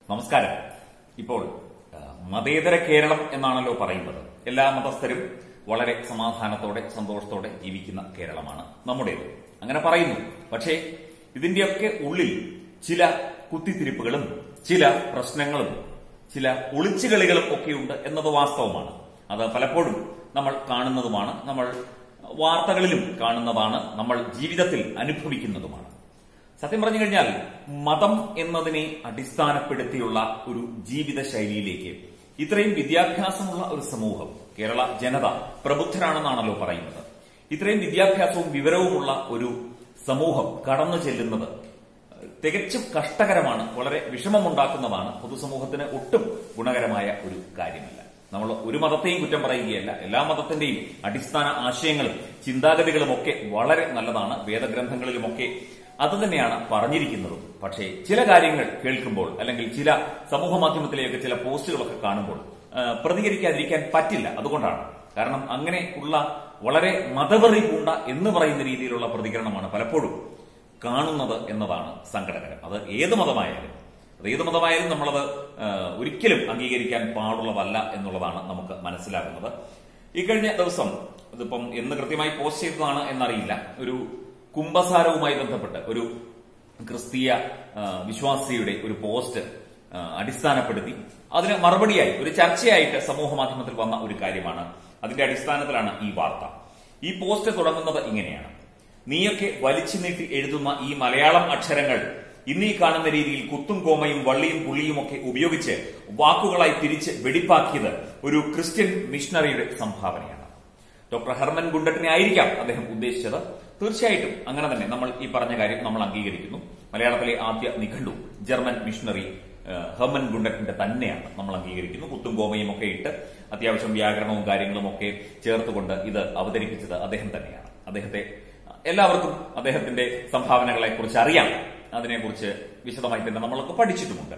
നമസ്കാരം ഇപ്പോൾ ആ, മതേതര കേരളം എന്നാണല്ലോ പറയുന്നത് എല്ലാ മതസ്ഥരും വളരെ സമാധാനത്തോടെ സന്തോഷത്തോടെ ജീവിക്കുന്ന കേരളമാണ് നമ്മുടേത് അങ്ങനെ പറയുന്നു പക്ഷേ ഇതിന്റെയൊക്കെ ഉള്ളിൽ ചില കുത്തിത്തിരിപ്പുകളും ചില പ്രശ്നങ്ങളും ചില ഒളിച്ചുകളികളും ഒക്കെയുണ്ട് എന്നത് വാസ്തവമാണ് അത് പലപ്പോഴും നമ്മൾ കാണുന്നതുമാണ് നമ്മൾ വാർത്തകളിലും കാണുന്നതാണ് നമ്മൾ ജീവിതത്തിൽ അനുഭവിക്കുന്നതുമാണ് സത്യം പറഞ്ഞു കഴിഞ്ഞാൽ മതം എന്നതിനെ അടിസ്ഥാനപ്പെടുത്തിയുള്ള ഒരു ജീവിത ശൈലിയിലേക്ക് ഇത്രയും വിദ്യാഭ്യാസമുള്ള ഒരു സമൂഹം കേരള ജനത പ്രബുദ്ധരാണെന്നാണല്ലോ പറയുന്നത് ഇത്രയും വിദ്യാഭ്യാസവും വിവരവുമുള്ള ഒരു സമൂഹം കടന്നു ചെല്ലുന്നത് തികച്ചും കഷ്ടകരമാണ് വളരെ വിഷമമുണ്ടാക്കുന്നതാണ് പൊതുസമൂഹത്തിന് ഒട്ടും ഗുണകരമായ ഒരു കാര്യമല്ല നമ്മൾ ഒരു മതത്തെയും കുറ്റം പറയുകയല്ല എല്ലാ മതത്തിന്റെയും അടിസ്ഥാന ആശയങ്ങളും ചിന്താഗതികളും ഒക്കെ വളരെ നല്ലതാണ് വേദഗ്രന്ഥങ്ങളിലുമൊക്കെ അത് തന്നെയാണ് പറഞ്ഞിരിക്കുന്നതും പക്ഷേ ചില കാര്യങ്ങൾ കേൾക്കുമ്പോൾ അല്ലെങ്കിൽ ചില സമൂഹ മാധ്യമത്തിലെയൊക്കെ ചില പോസ്റ്റുകളൊക്കെ കാണുമ്പോൾ ആ, പ്രതികരിക്കാതിരിക്കാൻ പറ്റില്ല അതുകൊണ്ടാണ് കാരണം അങ്ങനെ ഉള്ള വളരെ മതവെറി പൂണ്ട എന്ന് പറയുന്ന രീതിയിലുള്ള പ്രതികരണമാണ് പലപ്പോഴും കാണുന്നത് എന്നതാണ് സങ്കടകരം അത് ഏത് മതമായാലും അത് ഏത് മതമായാലും നമ്മളത് ആ, ഒരിക്കലും അംഗീകരിക്കാൻ പാടുള്ളതല്ല എന്നുള്ളതാണ് നമുക്ക് മനസ്സിലാകുന്നത് ഇക്കഴിഞ്ഞ ദിവസം ഇതിപ്പം എന്ന് കൃത്യമായി പോസ്റ്റ് ചെയ്തതാണ് എന്നറിയില്ല ഒരു കുംഭസാരവുമായി ബന്ധപ്പെട്ട് ഒരു ക്രിസ്തീയ ആ, വിശ്വാസിയുടെ ഒരു പോസ്റ്റ് ആ, അടിസ്ഥാനപ്പെടുത്തി അതിന് മറുപടിയായി ഒരു ചർച്ചയായിട്ട് സമൂഹ മാധ്യമത്തിൽ വന്ന ഒരു കാര്യമാണ് അതിന്റെ അടിസ്ഥാനത്തിലാണ് ഈ വാർത്ത ഈ പോസ്റ്റ് തുടങ്ങുന്നത് ഇങ്ങനെയാണ് നീയൊക്കെ വലിച്ചു നീട്ടി എഴുതുന്ന ഈ മലയാളം അക്ഷരങ്ങൾ ഇന്നീ കാണുന്ന രീതിയിൽ കുത്തും കോമയും വള്ളിയും പുള്ളിയും ഒക്കെ ഉപയോഗിച്ച് വാക്കുകളായി തിരിച്ച് വെടിപ്പാക്കിയത് ഒരു ക്രിസ്ത്യൻ മിഷണറിയുടെ സംഭാവനയാണ് ഡോക്ടർ ഹെർമൻ ഗുണ്ടട്ടിനെ ആയിരിക്കാം അദ്ദേഹം ഉദ്ദേശിച്ചത് തീർച്ചയായിട്ടും അങ്ങനെ തന്നെ നമ്മൾ ഈ പറഞ്ഞ കാര്യം നമ്മൾ അംഗീകരിക്കുന്നു മലയാളത്തിലെ ആദ്യ നിഘണ്ടു ജർമ്മൻ മിഷണറി ഏഹ്, ഹെർമൻ ഗുണ്ടറ്റിന്റെ തന്നെയാണ് നമ്മൾ അംഗീകരിക്കുന്നു കുത്തും കോമയും ഒക്കെ ഇട്ട് അത്യാവശ്യം വ്യാകരണവും കാര്യങ്ങളും ഒക്കെ ചേർത്തുകൊണ്ട് ഇത് അവതരിപ്പിച്ചത് അദ്ദേഹം തന്നെയാണ് അദ്ദേഹത്തെ എല്ലാവർക്കും അദ്ദേഹത്തിന്റെ സംഭാവനകളെ കുറിച്ച് അറിയാം അതിനെക്കുറിച്ച് വിശദമായി തന്നെ നമ്മളൊക്കെ പഠിച്ചിട്ടുമുണ്ട്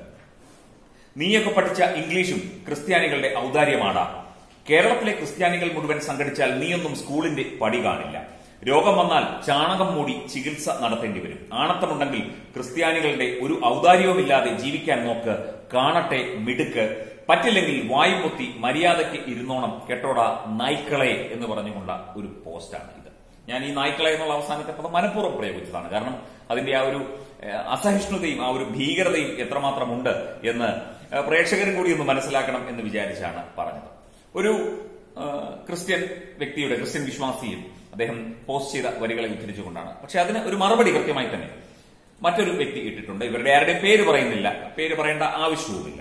നീയൊക്കെ പഠിച്ച ഇംഗ്ലീഷും ക്രിസ്ത്യാനികളുടെ ഔദാര്യമാടാ കേരളത്തിലെ ക്രിസ്ത്യാനികൾ മുഴുവൻ സംഘടിച്ചാൽ നീയൊന്നും സ്കൂളിന്റെ പടി കാണില്ല രോഗം വന്നാൽ ചാണകം മൂടി ചികിത്സ നടത്തേണ്ടി വരും ആണത്തമുണ്ടെങ്കിൽ ക്രിസ്ത്യാനികളുടെ ഒരു ഔദാര്യവുമില്ലാതെ ജീവിക്കാൻ നോക്ക് കാണട്ടെ മിടുക്ക് പറ്റില്ലെങ്കിൽ വായുപൊത്തി മര്യാദയ്ക്ക് ഇരുന്നോണം കേട്ടോടാ നായ്ക്കളെ എന്ന് പറഞ്ഞുകൊണ്ട ഒരു പോസ്റ്റാണ് ഇത് ഞാൻ ഈ നായ്ക്കളെ എന്നുള്ള അവസാനത്തെ പദം മനഃപൂർവ്വം പ്രയോഗിച്ചതാണ് കാരണം അതിന്റെ ആ ഒരു ഏഹ്, അസഹിഷ്ണുതയും ആ ഒരു ഭീകരതയും എത്രമാത്രമുണ്ട് എന്ന് ഏഹ്, പ്രേക്ഷകരും കൂടി ഒന്ന് മനസ്സിലാക്കണം എന്ന് വിചാരിച്ചാണ് പറഞ്ഞത് ഒരു ഏഹ്, ക്രിസ്ത്യൻ വ്യക്തിയുടെ ക്രിസ്ത്യൻ വിശ്വാസിയും അദ്ദേഹം പോസ്റ്റ് ചെയ്ത വരികളെ ഉദ്ധരിച്ചുകൊണ്ടാണ് പക്ഷെ അതിന് ഒരു മറുപടി കൃത്യമായി തന്നെ മറ്റൊരു വ്യക്തി ഇട്ടിട്ടുണ്ട് ഇവരുടെ ആരുടെയും പേര് പറയുന്നില്ല പേര് പറയേണ്ട ആവശ്യവുമില്ല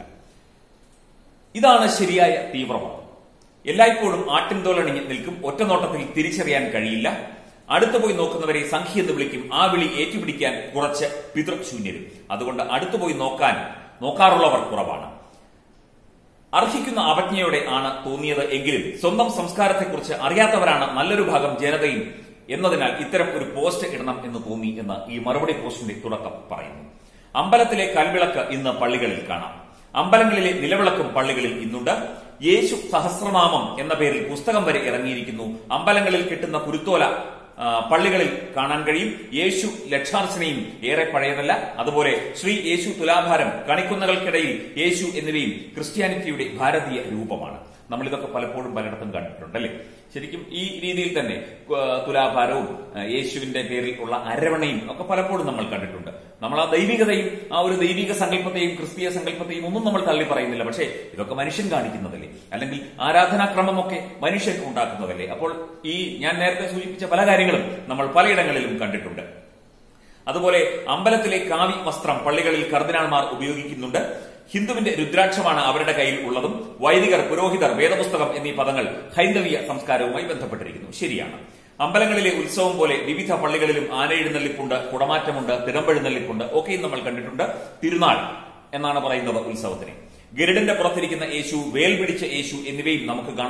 ഇതാണ് ശരിയായ തീവ്രവാദം എല്ലായ്പ്പോഴും ആട്ടിൻതോലണിഞ്ഞ് നിൽക്കും ഒറ്റനോട്ടത്തിൽ തിരിച്ചറിയാൻ കഴിയില്ല അടുത്തു പോയി നോക്കുന്നവരെ സംഖ്യ എന്ന് വിളിക്കും ആ വിളി ഏറ്റുപിടിക്കാൻ കുറച്ച് പിതൃശൂന്യരും അതുകൊണ്ട് അടുത്തുപോയി നോക്കാൻ നോക്കാറുള്ളവർ കുറവാണ് അർഹിക്കുന്ന അവജ്ഞയോടെ ആണ് തോന്നിയത് എങ്കിലും സ്വന്തം സംസ്കാരത്തെക്കുറിച്ച് അറിയാത്തവരാണ് നല്ലൊരു ഭാഗം ജനതയും എന്നതിനാൽ ഇത്തരം ഒരു പോസ്റ്റ് ഇടണം എന്ന് തോന്നി എന്ന് ഈ മറുപടി പോസ്റ്റിന്റെ തുടക്കം പറയുന്നു അമ്പലത്തിലെ കൽവിളക്ക് ഇന്ന് പള്ളികളിൽ കാണാം അമ്പലങ്ങളിലെ നിലവിളക്കും പള്ളികളിൽ ഇന്നുണ്ട് യേശു സഹസ്രനാമം എന്ന പേരിൽ പുസ്തകം വരെ ഇറങ്ങിയിരിക്കുന്നു അമ്പലങ്ങളിൽ കിട്ടുന്ന കുരുത്തോല ആ, പള്ളികളിൽ കാണാൻ കഴിയും യേശു ലക്ഷാർച്ചനയും ഏറെ പഴയതല്ല അതുപോലെ ശ്രീ യേശു തുലാഭാരം കണിക്കുന്നകൾക്കിടയിൽ യേശു എന്നിവയും ക്രിസ്ത്യാനിറ്റിയുടെ ഭാരതീയ രൂപമാണ് നമ്മൾ ഇതൊക്കെ പലപ്പോഴും പലയിടത്തും കണ്ടിട്ടുണ്ട് അല്ലേ ശരിക്കും ഈ രീതിയിൽ തന്നെ ആ, തുലാഭാരവും ആ, യേശുവിന്റെ പേരിൽ ഉള്ള അരവണയും ഒക്കെ പലപ്പോഴും നമ്മൾ കണ്ടിട്ടുണ്ട് നമ്മൾ ആ ദൈവികതയും ആ ഒരു ദൈവിക സങ്കല്പത്തെയും ക്രിസ്തീയ സങ്കല്പത്തെയും ഒന്നും നമ്മൾ തള്ളി പറയുന്നില്ല പക്ഷേ ഇതൊക്കെ മനുഷ്യൻ കാണിക്കുന്നതല്ലേ അല്ലെങ്കിൽ ആരാധനാക്രമമൊക്കെ മനുഷ്യൻ ഉണ്ടാക്കുന്നതല്ലേ അപ്പോൾ ഈ ഞാൻ നേരത്തെ സൂചിപ്പിച്ച പല കാര്യങ്ങളും നമ്മൾ പലയിടങ്ങളിലും കണ്ടിട്ടുണ്ട് അതുപോലെ അമ്പലത്തിലെ കാവി വസ്ത്രം പള്ളികളിൽ കർദിനാൾമാർ ഉപയോഗിക്കുന്നുണ്ട് ഹിന്ദുവിന്റെ രുദ്രാക്ഷമാണ് അവരുടെ കയ്യിൽ ഉള്ളതും വൈദികർ പുരോഹിതർ വേദപുസ്തകം എന്നീ പദങ്ങൾ ഹൈന്ദവീയ സംസ്കാരവുമായി ബന്ധപ്പെട്ടിരിക്കുന്നു ശരിയാണ് അമ്പലങ്ങളിലെ ഉത്സവം പോലെ വിവിധ പള്ളികളിലും ആനയെഴുന്നള്ളിപ്പുണ്ട് കുടമാറ്റമുണ്ട് തിടമ്പെഴുന്നള്ളിപ്പുണ്ട് ഒക്കെയും നമ്മൾ കണ്ടിട്ടുണ്ട് തിരുനാൾ എന്നാണ് പറയുന്നത് ഉത്സവത്തിന് ഗരുഡന്റെ പുറത്തിരിക്കുന്ന യേശു വേൽ പിടിച്ച യേശു എന്നിവയും നമുക്ക് കാണാം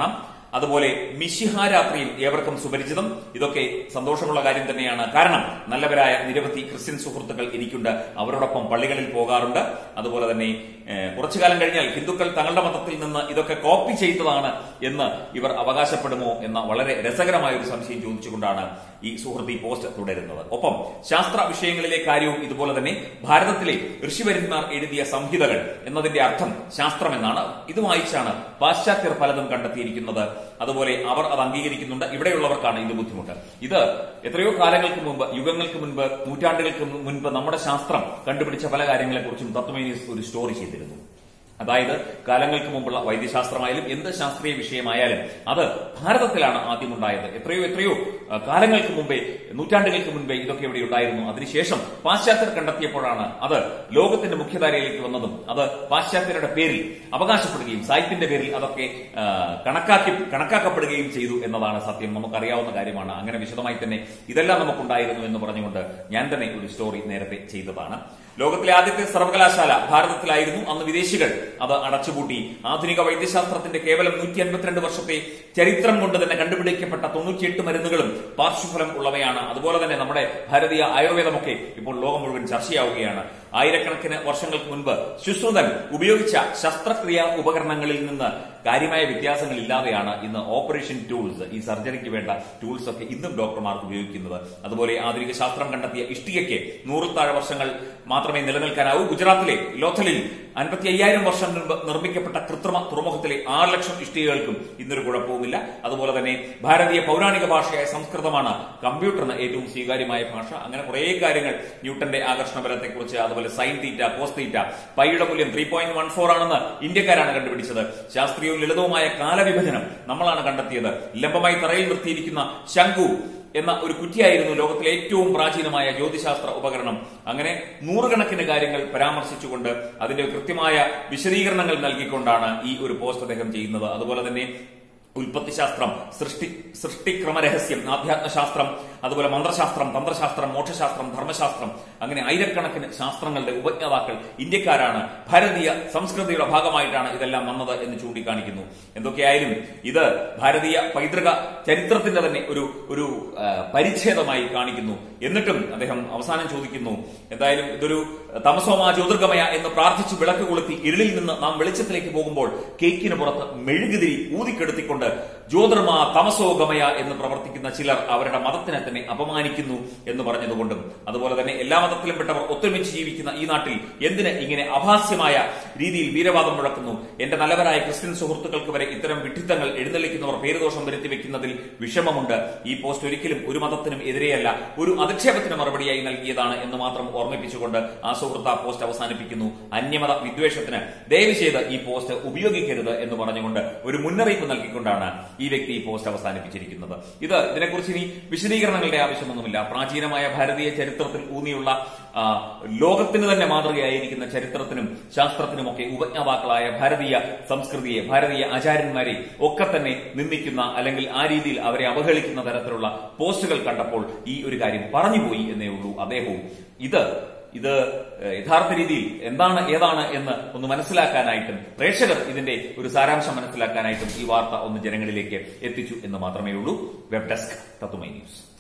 അതുപോലെ മിശിഹാരാത്രിയും ഏവർക്കും സുപരിചിതം ഇതൊക്കെ സന്തോഷമുള്ള കാര്യം തന്നെയാണ് കാരണം നല്ലവരായ നിരവധി ക്രിസ്ത്യൻ സുഹൃത്തുക്കൾ എനിക്കുണ്ട് അവരോടൊപ്പം പള്ളികളിൽ പോകാറുണ്ട് അതുപോലെ തന്നെ ഏഹ്, കുറച്ചു കാലം കഴിഞ്ഞാൽ ഹിന്ദുക്കൾ തങ്ങളുടെ മതത്തിൽ നിന്ന് ഇതൊക്കെ കോപ്പി ചെയ്തതാണ് എന്ന് ഇവർ അവകാശപ്പെടുമോ എന്ന വളരെ രസകരമായ ഒരു സംശയം ചോദിച്ചുകൊണ്ടാണ് ഈ സുഹൃത്ത് ഈ പോസ്റ്റ് തുടരുന്നത് ഒപ്പം ശാസ്ത്ര വിഷയങ്ങളിലെ കാര്യവും ഇതുപോലെ തന്നെ ഭാരതത്തിലെ ഋഷിവര്യന്മാർ എഴുതിയ സംഹിതകൾ എന്നതിന്റെ അർത്ഥം ശാസ്ത്രമെന്നാണ് ഇത് വായിച്ചാണ് പാശ്ചാത്യർ പലതും കണ്ടെത്തിയിരിക്കുന്നത് അതുപോലെ അവർ അത് അംഗീകരിക്കുന്നുണ്ട് ഇവിടെയുള്ളവർക്കാണ് ഇത് ബുദ്ധിമുട്ട് ഇത് എത്രയോ കാലങ്ങൾക്ക് മുമ്പ് യുഗങ്ങൾക്ക് മുൻപ് നൂറ്റാണ്ടുകൾക്ക് മുൻപ് നമ്മുടെ ശാസ്ത്രം കണ്ടുപിടിച്ച പല കാര്യങ്ങളെക്കുറിച്ചും തത്വമേനീസ് ഒരു സ്റ്റോറി ചെയ്തിരുന്നു അതായത് കാലങ്ങൾക്ക് മുമ്പുള്ള വൈദ്യശാസ്ത്രമായാലും എന്ത് ശാസ്ത്രീയ വിഷയമായാലും അത് ഭാരതത്തിലാണ് ആദ്യം ഉണ്ടായത് എത്രയോ എത്രയോ ആ, കാലങ്ങൾക്ക് മുമ്പേ നൂറ്റാണ്ടുകൾക്ക് മുമ്പേ ഇതൊക്കെ ഇവിടെ ഉണ്ടായിരുന്നു അതിനുശേഷം പാശ്ചാത്യർ കണ്ടെത്തിയപ്പോഴാണ് അത് ലോകത്തിന്റെ മുഖ്യധാരയിലേക്ക് വന്നതും അത് പാശ്ചാത്യരുടെ പേരിൽ അവകാശപ്പെടുകയും സാഹിത്യത്തിന്റെ പേരിൽ അതൊക്കെ ആ, കണക്കാക്കി കണക്കാക്കപ്പെടുകയും ചെയ്തു എന്നതാണ് സത്യം നമുക്കറിയാവുന്ന കാര്യമാണ് അങ്ങനെ വിശദമായി തന്നെ ഇതെല്ലാം നമുക്കുണ്ടായിരുന്നു എന്ന് പറഞ്ഞുകൊണ്ട് ഞാൻ തന്നെ ഒരു സ്റ്റോറി നേരത്തെ ചെയ്തതാണ് ലോകത്തിലെ ആദ്യത്തെ സർവകലാശാല ഭാരതത്തിലായിരുന്നു അന്ന് വിദേശികൾ അത് അടച്ചുപൂട്ടി ആധുനിക വൈദ്യശാസ്ത്രത്തിന്റെ കേവലം നൂറ്റി അൻപത്തിരണ്ട് വർഷത്തെ ചരിത്രം കൊണ്ട് തന്നെ കണ്ടുപിടിക്കപ്പെട്ട തൊണ്ണൂറ്റിയെട്ട് മരുന്നുകളും പാർശ്വഫലം ഉള്ളവയാണ് അതുപോലെ തന്നെ നമ്മുടെ ഭാരതീയ ആയുർവേദമൊക്കെ ഇപ്പോൾ ലോകം മുഴുവൻ ചർച്ചയാവുകയാണ് ആയിരക്കണക്കിന് വർഷങ്ങൾക്ക് മുൻപ് ശുശ്രുതൻ ഉപയോഗിച്ച ശസ്ത്രക്രിയാ ഉപകരണങ്ങളിൽ നിന്ന് കാര്യമായ വ്യത്യാസങ്ങൾ ഇല്ലാതെയാണ് ഇന്ന് ഓപ്പറേഷൻ ടൂൾസ് ഈ സർജറിക്ക് വേണ്ട ടൂൾസ് ഒക്കെ ഇന്നും ഡോക്ടർമാർ ഉപയോഗിക്കുന്നത് അതുപോലെ ആധുനിക ശാസ്ത്രം കണ്ടെത്തിയ ഇഷ്ടികയ്ക്ക് നൂറിൽ താഴെ വർഷങ്ങൾ മാത്രമേ നിലനിൽക്കാനാവൂ ഗുജറാത്തിലെ ലോഥലിൽ അൻപത്തി അയ്യായിരം വർഷം മുൻപ് നിർമ്മിക്കപ്പെട്ട കൃത്രിമ തുറമുഖത്തിലെ ആറ് ലക്ഷം ഇഷ്ടികകൾക്കും ഇന്നൊരു കുഴപ്പവുമില്ല അതുപോലെ തന്നെ ഭാരതീയ പൗരാണിക ഭാഷയായ സംസ്കൃതമാണ് കമ്പ്യൂട്ടറിന് ഏറ്റവും സ്വീകാര്യമായ ഭാഷ അങ്ങനെ കുറേ കാര്യങ്ങൾ ന്യൂട്ടന്റെ ആകർഷണ ബലത്തെക്കുറിച്ച് അതുപോലെ സൈൻ തീറ്റ കോസ് തീറ്റ പൈയുടെ മൂല്യം ത്രീ പോയിന്റ് വൺ ഫോർ ആണെന്ന് ഇന്ത്യക്കാരാണ് കണ്ടുപിടിച്ചത് ശാസ്ത്രീയവും ലളിതവുമായ കാലവിഭജനം നമ്മളാണ് കണ്ടെത്തിയത് ലംബമായി തറയിൽ നിർത്തിയിരിക്കുന്ന ശംഖു എന്ന ഒരു കുറ്റിയായിരുന്നു ലോകത്തിലെ ഏറ്റവും പ്രാചീനമായ ജ്യോതിശാസ്ത്ര ഉപകരണം അങ്ങനെ നൂറുകണക്കിന് കാര്യങ്ങൾ പരാമർശിച്ചുകൊണ്ട് അതിന്റെ കൃത്യമായ വിശദീകരണങ്ങൾ നൽകിക്കൊണ്ടാണ് ഈ ഒരു പോസ്റ്റ് അദ്ദേഹം ചെയ്യുന്നത് അതുപോലെ തന്നെ ഉൽപ്പത്തിശാസ്ത്രം സൃഷ്ടി സൃഷ്ടിക്രമ രഹസ്യം ആധ്യാത്മശാസ്ത്രം അതുപോലെ മന്ത്രശാസ്ത്രം തന്ത്രശാസ്ത്രം മോക്ഷശാസ്ത്രം ധർമ്മശാസ്ത്രം അങ്ങനെ ആയിരക്കണക്കിന് ശാസ്ത്രങ്ങളുടെ ഉപജ്ഞാതാക്കൾ ഇന്ത്യക്കാരാണ് ഭാരതീയ സംസ്കൃതിയുടെ ഭാഗമായിട്ടാണ് ഇതെല്ലാം വന്നത് എന്ന് ചൂണ്ടിക്കാണിക്കുന്നു എന്തൊക്കെയായാലും ഇത് ഭാരതീയ പൈതൃക ചരിത്രത്തിന്റെ തന്നെ ഒരു ഒരു ആ, പരിച്ഛേദമായി കാണിക്കുന്നു എന്നിട്ടും അദ്ദേഹം അവസാനം ചോദിക്കുന്നു എന്തായാലും ഇതൊരു തമസോമാ ജ്യോതിർഗമയ എന്ന് പ്രാർത്ഥിച്ചു വിളക്ക് കൊളുത്തി ഇരുളിൽ നിന്ന് നാം വെളിച്ചത്തിലേക്ക് പോകുമ്പോൾ കേക്കിന് പുറത്ത് മെഴുകുതിരി ഊതിക്കെടുത്തിക്കൊണ്ട് ജ്യോതിർമാ തമസോ ഗമയ എന്ന് പ്രവർത്തിക്കുന്ന ചിലർ അവരുടെ മതത്തിനെ തന്നെ അപമാനിക്കുന്നു എന്ന് പറഞ്ഞതുകൊണ്ടും അതുപോലെ തന്നെ എല്ലാ മതത്തിലും പെട്ടവർ ഒത്തൊരുമിച്ച് ജീവിക്കുന്ന ഈ നാട്ടിൽ എന്തിന് ഇങ്ങനെ അഭാസ്യമായ രീതിയിൽ വീരവാദം മുഴക്കുന്നു എന്റെ നല്ലവരായ ക്രിസ്ത്യൻ സുഹൃത്തുക്കൾക്ക് വരെ ഇത്തരം വിഡ്ഢിത്തങ്ങൾ എഴുന്നള്ളിക്കുന്നവർ പേരുദോഷം വരുത്തി വെക്കുന്നതിൽ വിഷമമുണ്ട് ഈ പോസ്റ്റ് ഒരിക്കലും ഒരു മതത്തിനും എതിരെയല്ല ഒരു അധിക്ഷേപത്തിന് മറുപടിയായി നൽകിയതാണ് എന്ന് മാത്രം ഓർമ്മിപ്പിച്ചുകൊണ്ട് ആ സുഹൃത്ത് ആ പോസ്റ്റ് അവസാനിപ്പിക്കുന്നു അന്യമത വിദ്വേഷത്തിന് ദയവ് ചെയ്ത് ഈ പോസ്റ്റ് ഉപയോഗിക്കരുത് എന്ന് പറഞ്ഞുകൊണ്ട് ഒരു മുന്നറിയിപ്പ് നൽകിക്കൊണ്ടാണ് ഈ വ്യക്തി ഈ പോസ്റ്റ് അവസാനിപ്പിച്ചിരിക്കുന്നത് ഇത് ഇതിനെക്കുറിച്ച് ഇനി വിശദീകരണങ്ങളുടെ ആവശ്യമൊന്നുമില്ല പ്രാചീനമായ ഭാരതീയ ചരിത്രത്തിൽ ഊന്നിയുള്ള ആ, ലോകത്തിന് തന്നെ മാതൃകയായിരിക്കുന്ന ചരിത്രത്തിനും ശാസ്ത്രത്തിനുമൊക്കെ ഉപജ്ഞാതാക്കളായ ഭാരതീയ സംസ്കൃതിയെ ഭാരതീയ ആചാര്യന്മാരെ ഒക്കെ തന്നെ നിന്ദിക്കുന്ന അല്ലെങ്കിൽ ആ രീതിയിൽ അവരെ അവഹേളിക്കുന്ന തരത്തിലുള്ള പോസ്റ്റുകൾ കണ്ടപ്പോൾ ഈ ഒരു കാര്യം പറഞ്ഞുപോയി എന്നേ ഉള്ളൂ അദ്ദേഹവും ഇത് ഇത് ഏഹ്, യഥാർത്ഥ രീതിയിൽ എന്താണ് ഏതാണ് എന്ന് ഒന്ന് മനസ്സിലാക്കാനായിട്ടും പ്രേക്ഷകർ ഇതിന്റെ ഒരു സാരാംശം മനസ്സിലാക്കാനായിട്ടും ഈ വാർത്ത ഒന്ന് ജനങ്ങളിലേക്ക് എത്തിച്ചു എന്ന് മാത്രമേ ഉള്ളൂ വെബ് ഡെസ്ക് തത്തുമൈ ന്യൂസ്